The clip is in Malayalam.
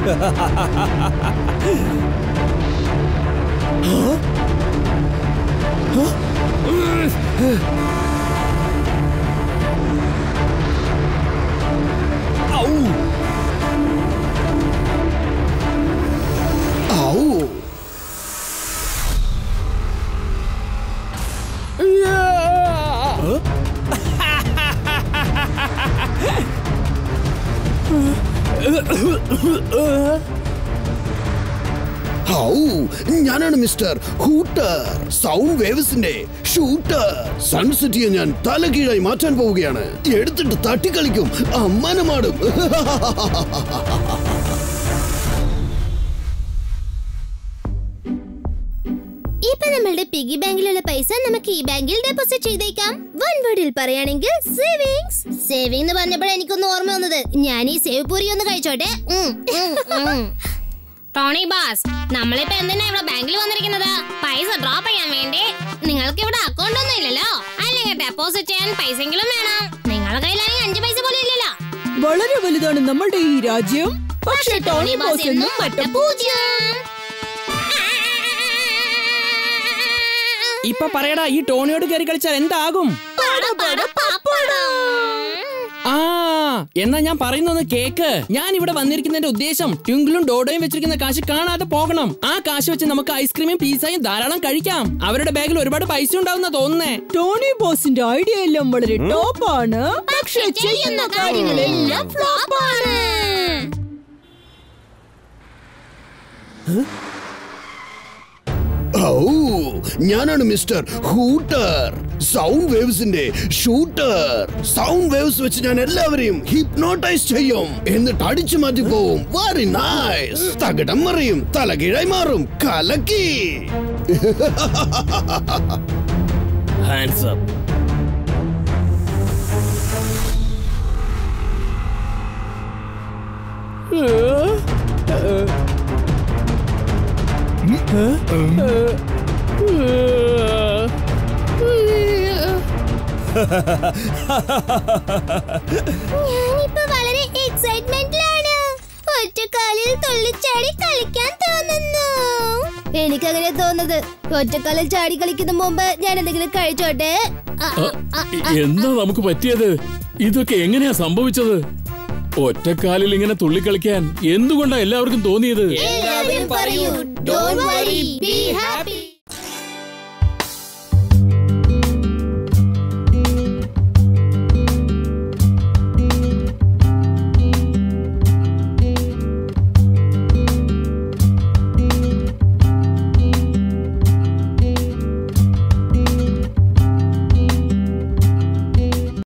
ഔ ഔ ഞാനാണ് മിസ്റ്റർ ഹൂട്ടർ സൗണ്ട് വേവ്സിന്റെ ഷൂട്ടർ സൺസെറ്റിയെ ഞാൻ തലകീഴായി മാറ്റാൻ പോവുകയാണ് എടുത്തിട്ട് തട്ടിക്കളിക്കും അമ്മനമാടും ഇപ്പൊ നമ്മളുടെ പിഗി ബാങ്കിലുള്ള പൈസ നമുക്ക് ഈ ബാങ്കിൽ ഡെപ്പോസിറ്റ് ചെയ്തേക്കാം വൺ വേർഡിൽ പറയുകയാണെങ്കിൽ സേവിങ്സ് സേവിംഗ് എന്ന് പറഞ്ഞപ്പോൾ എനിക്കൊന്ന് ഓർമ്മ വന്നത് ഞാൻ ഈ സേവ് പൂരി ഒന്ന് കഴിച്ചോട്ടെ ഉം, ഉം, ഉം. ടോണി ബാസ് നമ്മളിപ്പോ എന്തിനാ ഇവിടെ ബാങ്കിൽ വന്നിരിക്കുന്നത് പൈസ ഡ്രോപ്പ് ചെയ്യാൻ വേണ്ടി നിങ്ങൾക്ക് ഇവിടെ അക്കൗണ്ട് ഒന്നും ഇല്ലല്ലോ അല്ലെങ്കിൽ ഡെപ്പോസിറ്റ് ചെയ്യാൻ പൈസയെങ്കിലും വേണം നിങ്ങളുടെ കയ്യിലാണെങ്കിൽ അഞ്ച് പൈസ പോലും ഇല്ലല്ലോ വളരെ വലുതാണ് നമ്മളുടെ ഈ രാജ്യം പക്ഷേ ടോണി ബോസ് എന്നും പൂജ്യം ഇപ്പൊ പറയടാ ഈ ടോണിയോട് കയറി കളിച്ചാൽ എന്താകും ആ എന്നാ ഞാൻ പറയുന്നൊന്ന് കേക്ക് ഞാൻ ഇവിടെ വന്നിരിക്കുന്നതിന്റെ ഉദ്ദേശം ട്വിങ്കിളും ഡോഡോയും വെച്ചിരിക്കുന്ന കാശ് കാണാതെ പോകണം ആ കാശ് വെച്ച് നമുക്ക് ഐസ്ക്രീമും പിസ്സയും ധാരാളം കഴിക്കാം അവരുടെ ബാഗിൽ ഒരുപാട് പൈസ ഉണ്ടാവുന്ന തോന്നുന്നേ ടോണി ബോസിന്റെ ഐഡിയ എല്ലാം വളരെ ടോപ്പാണ് പക്ഷെ ചെയ്യുന്ന കാര്യങ്ങളെല്ലാം ഫ്ലോപ്പാണ് ഔ ഞാനാണ് മിസ്റ്റർ ഹൂട്ടർ സൗണ്ട് വേവ്സിന്റെ ഷൂട്ടർ സൗണ്ട് വേവ്സ് വെച്ച് ഞാൻ എല്ലാവരെയും ഹിപ്നോട്ടൈസ് ചെയ്യും എന്നിട്ട് അടിച്ചു മാറ്റി പോവും വെരി നൈസ് തകിടം മറിയും തലകീഴായി മാറും കലക്കി ഹാൻഡ്സ് അപ്പ് ഞാനിപ്പോ വളരെ എക്സൈറ്റ്മെന്റിലാണ് ഒറ്റക്കാലിൽ തുള്ളിച്ചാടി കളിക്കാൻ തോന്നുന്നു എനിക്കങ്ങനെ തോന്നുന്നത് ഒറ്റക്കാലിൽ ചാടി കളിക്കുന്ന മുമ്പ് ഞാൻ എന്തെങ്കിലും കഴിച്ചോട്ടെ ആ, ആ, ആ, എന്താ നമുക്ക് പറ്റിയത് ഇതൊക്കെ എങ്ങനെയാ സംഭവിച്ചത് ഒറ്റക്കാലിൽ ഇങ്ങനെ തുള്ളിക്കളിക്കാൻ എന്തുകൊണ്ടാ എല്ലാവർക്കും തോന്നിയത് എല്ലാവരും പറയൂ ഡോ